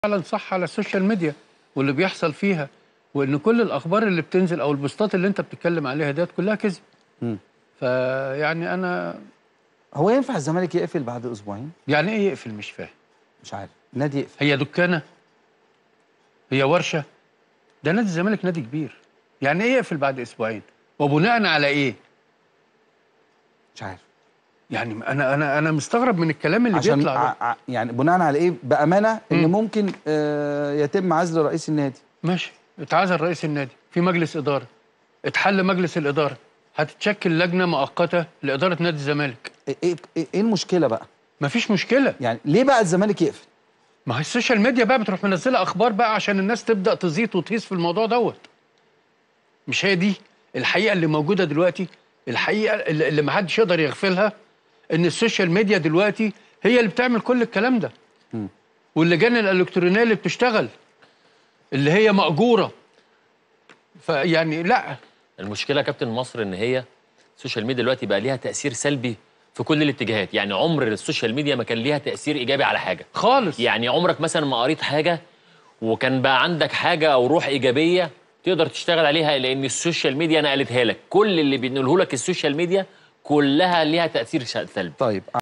فعلا صح على السوشيال ميديا واللي بيحصل فيها وان كل الاخبار اللي بتنزل او البوستات اللي انت بتتكلم عليها ديت كلها كذب مم. فيعني انا هو ينفع الزمالك يقفل بعد اسبوعين يعني ايه يقفل مش فاهم مش عارف نادي يقفل هي دكانه هي ورشه ده نادي الزمالك نادي كبير يعني ايه يقفل بعد اسبوعين وبناء على ايه مش عارف يعني انا انا انا مستغرب من الكلام اللي عشان بيطلع ده. ع... ع- يعني بناء على ايه بامانه ان مم. ممكن آه يتم عزل رئيس النادي ماشي اتعزل رئيس النادي في مجلس اداره اتحل مجلس الاداره هتتشكل لجنه مؤقته لاداره نادي الزمالك ايه ايه إيه- إيه المشكله بقى مفيش مشكله يعني ليه بقى الزمالك يقفل ما هي السوشيال ميديا بقى بتروح منزله اخبار بقى عشان الناس تبدا تزيط وتهيص في الموضوع دوت مش هي دي الحقيقه اللي موجوده دلوقتي الحقيقه اللي اللي ما حدش يقدر يغفلها ان السوشيال ميديا دلوقتي هي اللي بتعمل كل الكلام ده مم. واللجان الالكترونيه اللي بتشتغل اللي هي ماجوره فيعني لا المشكله يا كابتن مصر ان هي السوشيال ميديا دلوقتي بقى ليها تاثير سلبي في كل الاتجاهات يعني عمر السوشيال ميديا ما كان ليها تاثير ايجابي على حاجه خالص يعني عمرك مثلا ما قريت حاجه وكان بقى عندك حاجه او روح ايجابيه تقدر تشتغل عليها لان السوشيال ميديا نقلتها لك كل اللي بينقله لك السوشيال ميديا كلها ليها تاثير سلبي طيب